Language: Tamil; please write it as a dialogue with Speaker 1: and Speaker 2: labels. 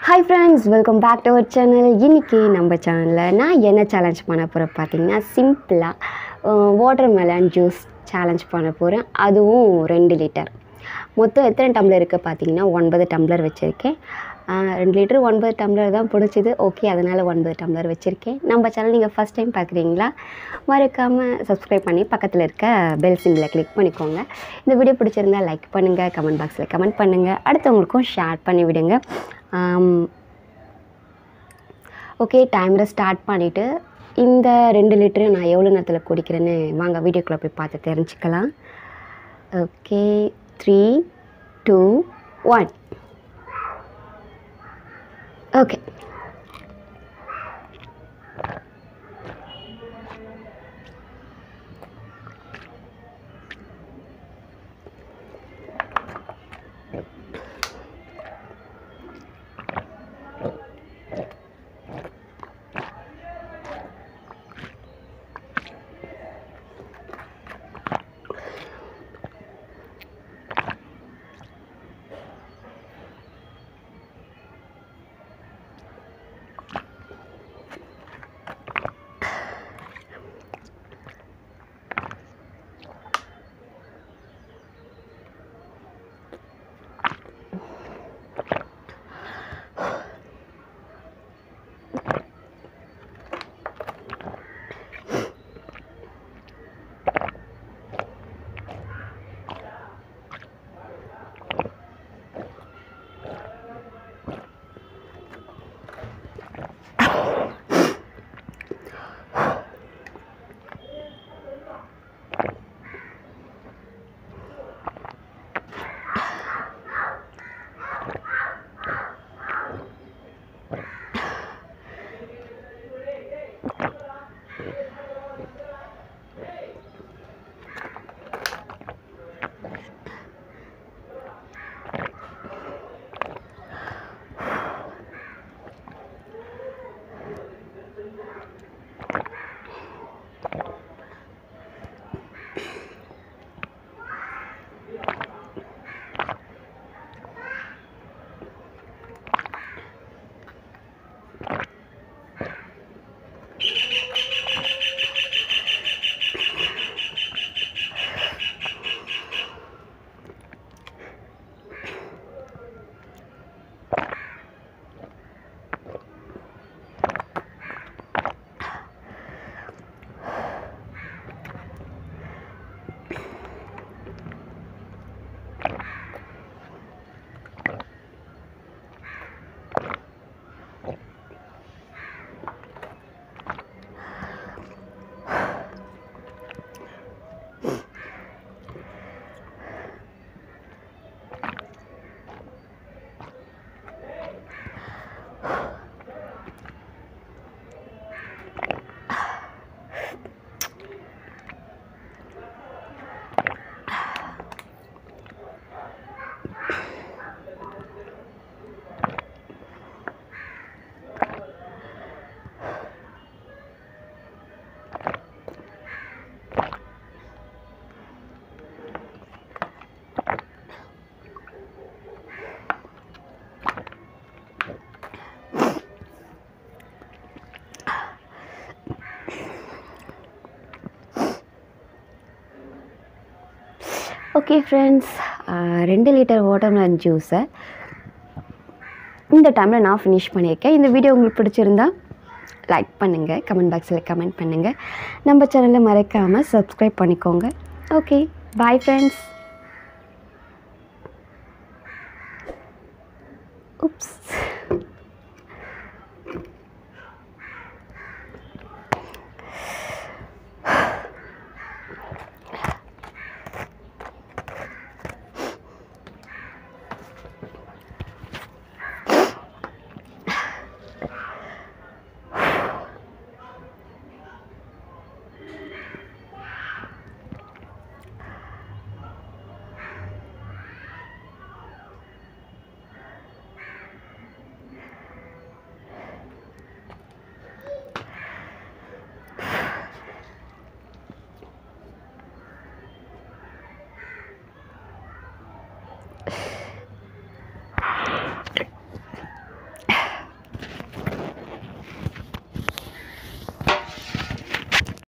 Speaker 1: hi friends welcome back to our channel இன்றைக்கி நம்ம சேனலில் நான் என்ன சேலஞ்ச் பண்ண போகிறேன் பார்த்தீங்கன்னா சிம்பிளாக வாட்டர் மெலன் ஜூஸ் சேலஞ்ச் பண்ண போகிறேன் அதுவும் ரெண்டு லிட்டர் மொத்தம் எத்தனை டம்ளர் இருக்குது பார்த்தீங்கன்னா ஒன்பது டம்ளர் வச்சுருக்கேன் ரெண்டு லிட்டர் ஒன்பது டம்ளர் தான் பிடிச்சிது ஓகே அதனால் ஒன்பது டம்ளர் வச்சுருக்கேன் நம்ம சேனல் நீங்கள் ஃபஸ்ட் டைம் பார்க்குறீங்களா மறக்காமல் சப்ஸ்கிரைப் பண்ணி பக்கத்தில் இருக்க பெல் சிம்பிளை கிளிக் பண்ணிக்கோங்க இந்த வீடியோ பிடிச்சிருந்தா லைக் பண்ணுங்கள் கமெண்ட் பாக்ஸில் கமெண்ட் பண்ணுங்கள் அடுத்தவங்களுக்கும் ஷேர் பண்ணி விடுங்க ஓகே டைமில் ஸ்டார்ட் பண்ணிவிட்டு இந்த ரெண்டு லிட்டரு நான் எவ்வளோ நேரத்தில் குடிக்கிறேன்னு வாங்க வீடியோக்குள்ளே போய் பார்த்து தெரிஞ்சுக்கலாம் okay three two one okay okay friends ரெண்டு லிட்டர் வாட்டர்மெலன் ஜூஸை இந்த டைமில் நான் ஃபினிஷ் பண்ணியிருக்கேன் இந்த வீடியோ உங்களுக்கு பிடிச்சிருந்தா லைக் பண்ணுங்கள் கமெண்ட் பாக்ஸில் கமெண்ட் பண்ணுங்கள் நம்ம சேனலில் மறக்காமல் சப்ஸ்கிரைப் பண்ணிக்கோங்க ஓகே பாய் ஃப்ரெண்ட்ஸ் உப்ஸ்